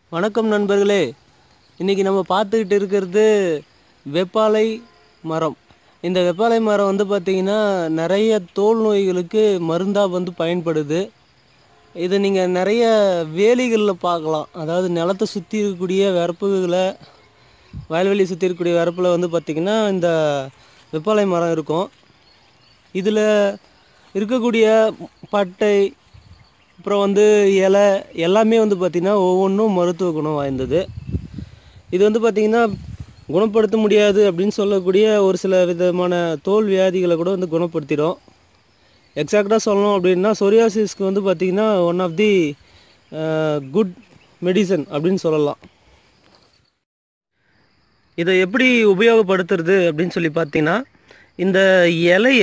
வணக்கம் நண்பர்களே இன்றைக்கி நம்ம பார்த்துக்கிட்டு இருக்கிறது வெப்பாலை மரம் இந்த வெப்பாலை மரம் வந்து பார்த்திங்கன்னா நிறைய தோல் நோய்களுக்கு மருந்தாக வந்து பயன்படுது இது நீங்கள் நிறைய வேலிகளில் பார்க்கலாம் அதாவது நிலத்தை சுற்றி இருக்கக்கூடிய வரப்புகளை வயல்வெளியை சுற்றி இருக்கக்கூடிய வரப்பில் வந்து பார்த்திங்கன்னா இந்த வெப்பாலை மரம் இருக்கும் இதில் இருக்கக்கூடிய பட்டை அப்புறம் வந்து இலை எல்லாமே வந்து பார்த்திங்கன்னா ஒவ்வொன்றும் மருத்துவ குணம் வாய்ந்தது இது வந்து பார்த்திங்கன்னா குணப்படுத்த முடியாது அப்படின்னு சொல்லக்கூடிய ஒரு சில விதமான தோல் வியாதிகளை கூட வந்து குணப்படுத்திடும் எக்ஸாக்டாக சொல்லணும் அப்படின்னா சொரியாசிஸ்க்கு வந்து பார்த்திங்கன்னா one of the good medicine அப்படின்னு சொல்லலாம் இதை எப்படி உபயோகப்படுத்துறது அப்படின்னு சொல்லி பார்த்தீங்கன்னா இந்த இலைய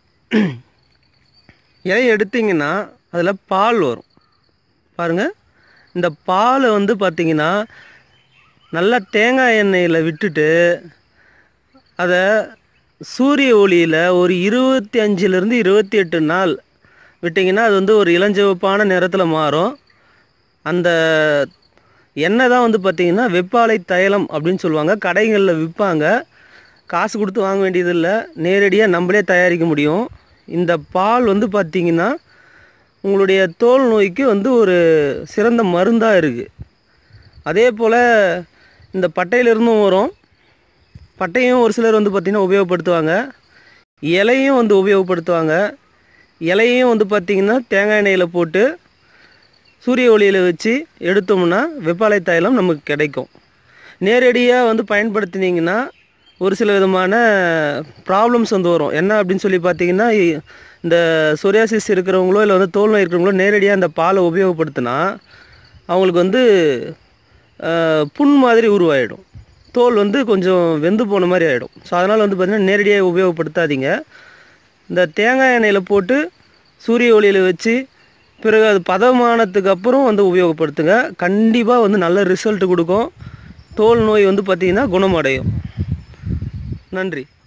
இலைய எடுத்தீங்கன்னா அதில் பால் வரும் பாருங்கள் இந்த பாலை வந்து பார்த்தீங்கன்னா நல்லா தேங்காய் எண்ணெயில் விட்டுட்டு அதை சூரிய ஒளியில் ஒரு இருபத்தி அஞ்சுலேருந்து இருபத்தி எட்டு நாள் விட்டிங்கன்னா அது வந்து ஒரு இளஞ்சிவப்பான நிறத்தில் மாறும் அந்த எண்ணெய் தான் வந்து பார்த்திங்கன்னா வெப்பாலை தைலம் அப்படின்னு சொல்லுவாங்க கடைகளில் விற்பாங்க காசு கொடுத்து வாங்க வேண்டியதில்லை நேரடியாக நம்மளே தயாரிக்க முடியும் இந்த பால் வந்து பார்த்திங்கன்னா உங்களுடைய தோல் நோய்க்கு வந்து ஒரு சிறந்த மருந்தாக இருக்குது அதே போல் இந்த பட்டையிலிருந்தும் வரும் பட்டையும் ஒரு சிலர் வந்து பார்த்திங்கன்னா உபயோகப்படுத்துவாங்க இலையும் வந்து உபயோகப்படுத்துவாங்க இலையும் வந்து பார்த்திங்கன்னா தேங்காய் எண்ணெயில் போட்டு சூரிய ஒளியில் வச்சு எடுத்தோம்னா வெப்பாலை தைலம் நமக்கு கிடைக்கும் நேரடியாக வந்து பயன்படுத்தினீங்கன்னா ஒரு சில விதமான ப்ராப்ளம்ஸ் வந்து வரும் என்ன அப்படின்னு சொல்லி பார்த்தீங்கன்னா இ- இந்த சொரியாசிஸ் இருக்கிறவங்களோ இல்லை வந்து தோல் நோய் இருக்கிறவங்களோ நேரடியாக அந்த பாலை உபயோகப்படுத்தினா அவங்களுக்கு வந்து அஹ், புண் மாதிரி உருவாயிடும் தோல் வந்து கொஞ்சம் வெந்து போன மாதிரி ஆகிடும் ஸோ அதனால் வந்து பார்த்திங்கன்னா நேரடியாக உபயோகப்படுத்தாதீங்க இந்த தேங்காய் எண்ணெயில் போட்டு சூரிய ஒளியில் வச்சு பிறகு அது பதமானதுக்கு அப்புறம் வந்து உபயோகப்படுத்துங்க கண்டிப்பாக வந்து நல்ல ரிசல்ட் கொடுக்கும் தோல் நோய் வந்து பார்த்திங்கன்னா குணமடையும் நன்றி